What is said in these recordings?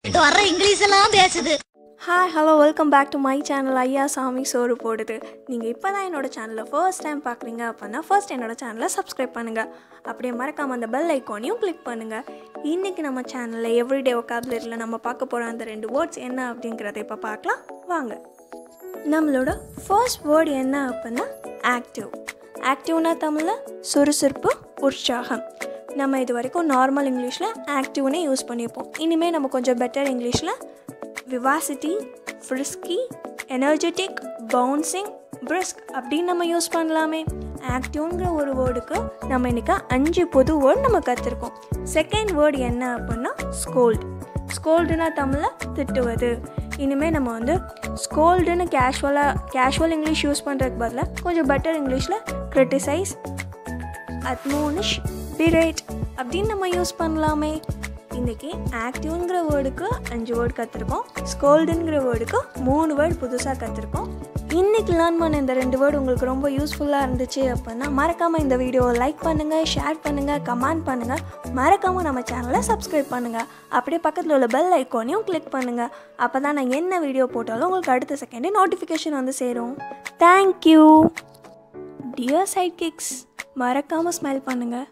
வர்ற இங்கிலீஷ் எல்லாம் பேசுது hi hello welcome back to my channel ஐயா சாமி சோறு போடுது நீங்கள் இப்போ தான் என்னோட சேனலை ஃபர்ஸ்ட் டைம் பார்க்குறீங்க அப்படின்னா ஃபர்ஸ்ட் என்னோட சேனலை சப்ஸ்கிரைப் பண்ணுங்கள் அப்படியே மறக்காமல் அந்த பெல் ஐக்கானையும் கிளிக் பண்ணுங்கள் இன்றைக்கி நம்ம சேனலில் எவ்ரிடே ஒக்காபுலரியில் நம்ம பார்க்க போகிற அந்த ரெண்டு வேர்ட்ஸ் என்ன அப்படிங்கிறத இப்போ பார்க்கலாம் வாங்க நம்மளோட ஃபர்ஸ்ட் வேர்டு என்ன அப்படின்னா ஆக்டிவ் ஆக்டிவ்னா தமிழில் சுறுசுறுப்பு உற்சாகம் நம்ம இது வரைக்கும் நார்மல் இங்கிலீஷில் ஆக்டிவ்னே யூஸ் பண்ணியிருப்போம் இனிமேல் நம்ம கொஞ்சம் பெட்டர் இங்கிலீஷில் vivacity frisky energetic bouncing brisk அப்படின்னு நம்ம யூஸ் பண்ணலாமே ஆக்டிவ்ங்கிற ஒரு வேர்டுக்கு நம்ம இன்றைக்கி அஞ்சு புது வேர்டு நம்ம கற்றுருக்கோம் செகண்ட் வேர்டு என்ன அப்படின்னா ஸ்கோல்டு ஸ்கோல்டுனா தமிழில் திட்டுவது இனிமேல் நம்ம வந்து ஸ்கோல்டுன்னு கேஷுவலாக கேஷுவல் இங்கிலீஷ் யூஸ் பண்ணுறதுக்கு பதிலாக கொஞ்சம் பெட்டர் இங்கிலீஷில் கிரிட்டிசைஸ் அட்மோனிஷ் பிரேட் அப்படின்னு நம்ம யூஸ் பண்ணலாமே இன்றைக்கி ஆக்டிவ்ங்கிற வேர்டுக்கு அஞ்சு வேர்டு கற்றுருக்கோம் ஸ்கோல்டுங்கிற வேர்டுக்கு மூணு வேர்டு புதுசாக கற்றுருக்கோம் இன்றைக்கி லேர்ன் பண்ண இந்த ரெண்டு வேர்டு உங்களுக்கு ரொம்ப யூஸ்ஃபுல்லாக இருந்துச்சு அப்படின்னா மறக்காமல் இந்த வீடியோவை லைக் பண்ணுங்கள் ஷேர் பண்ணுங்கள் கமெண்ட் பண்ணுங்கள் மறக்காமல் நம்ம சேனலை சப்ஸ்கிரைப் பண்ணுங்கள் அப்படியே பக்கத்தில் உள்ள பெல் ஐக்கானையும் கிளிக் பண்ணுங்கள் அப்போ தான் நான் என்ன வீடியோ போட்டாலும் உங்களுக்கு அடுத்த செகண்டே நோட்டிஃபிகேஷன் வந்து சேரும் தேங்க்யூ டியர் சைட் கிக்ஸ் மறக்காமல் ஸ்மைல் பண்ணுங்கள்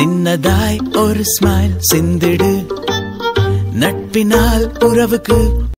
சின்னதாய் ஒரு ஸ்மைல் சிந்திடு நட்பினால் உறவுக்கு